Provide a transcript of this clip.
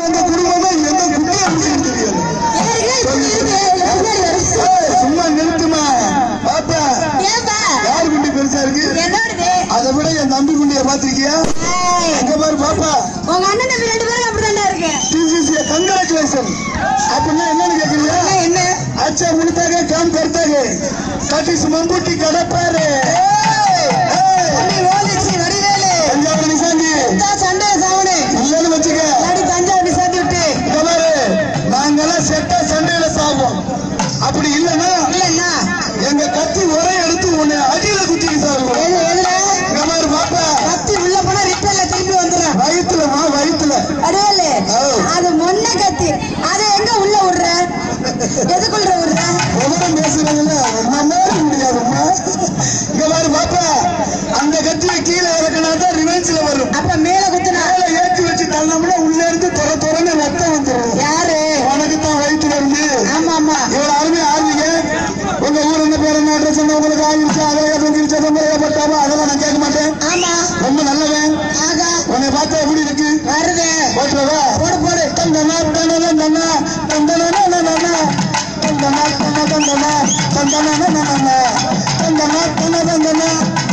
எங்க குடும்பம் தான் எந்த குட்டியா முடிச்சுன்னு தெரியாது ஏய், சும்மா நிறுத்துமா பாப்பா யார் குண்டி பெருசா இருக்கு அதை விட என் தம்பி குண்டிய பாத்திருக்கியா அங்க பாரு பாப்பா உங்க அண்ணன் தம்பி ரெண்டு பேரும் அப்படிதான்டா இருக்கு டிசிசி கங்க்ராச்சுலேஷன் அப்படின்னா என்னன்னு கேக்குறியா என்ன अच्छा मिलता है काम करता है काटी सुमंबुटी கடப்பாரு ஓடிச்சு வடிவேலு தஞ்சாவூர் நிசாந்தி சண்டை சாவணு இல்லன்னு வச்சுக்க அடி தஞ்சாவூர் சேர்த்து விட்டு இங்க பாரு நாங்கெல்லாம் செட்டா சண்டையில சாவோம் அப்படி இல்லைன்னா இல்லன்னா எங்க கத்தி ஒரே எடுத்து உன்னை அடியில குத்திக்கு சாருவோம் எது எதுல இங்க பாரு பாப்பா கத்தி உள்ள போனா ரிட்டர்ல திருப்பி வந்துடும் வயிற்றுலமா வயிற்றுல அடையாளு ஓ. அது மொன்ன கத்தி அதை எங்க உள்ள விடுற எதுக்குள்ள விடுற உதரம் பேசுறதுல நம்ம முடியாதும்மா இங்க பாரு பாப்பா அந்த கத்தியை கீழே இறக்கினா தான் ரிவெஞ்சில் வரும் அப்ப மேல குத்துனா மேல ஏற்றி வச்சு தள்ளோம்னா உள்ள இருந்து தொர தொரன்னு ரத்தம் வந்துடும் யாரு உனக்கு தான் வயிற்றுல இருந்து ஆமா ஆமா இவ்வளவு அருமையா ஆடுவீங்க உங்க ஊர் என்ன பேர் என்ன அட்ரஸ் என்ன உங்களுக்கு ஆகிருச்சு அதையா தொங்கிருச்சு தொங்கையா பட்டாமா அதெல்லாம் நான் கேட்க மாட்டேன் ஆமா ரொம்ப நல்லவன் ஆகா உன்னை பார்த்தா எப்படி இருக்கு வருது போட்டுவா போடு போடு தந்தனா தந்தனா தந்தனா தந்தனா தந்தனா தந்தனா தந்தனா தந்தனா தந்தனா தந்தனா தந்தனா தந்தனா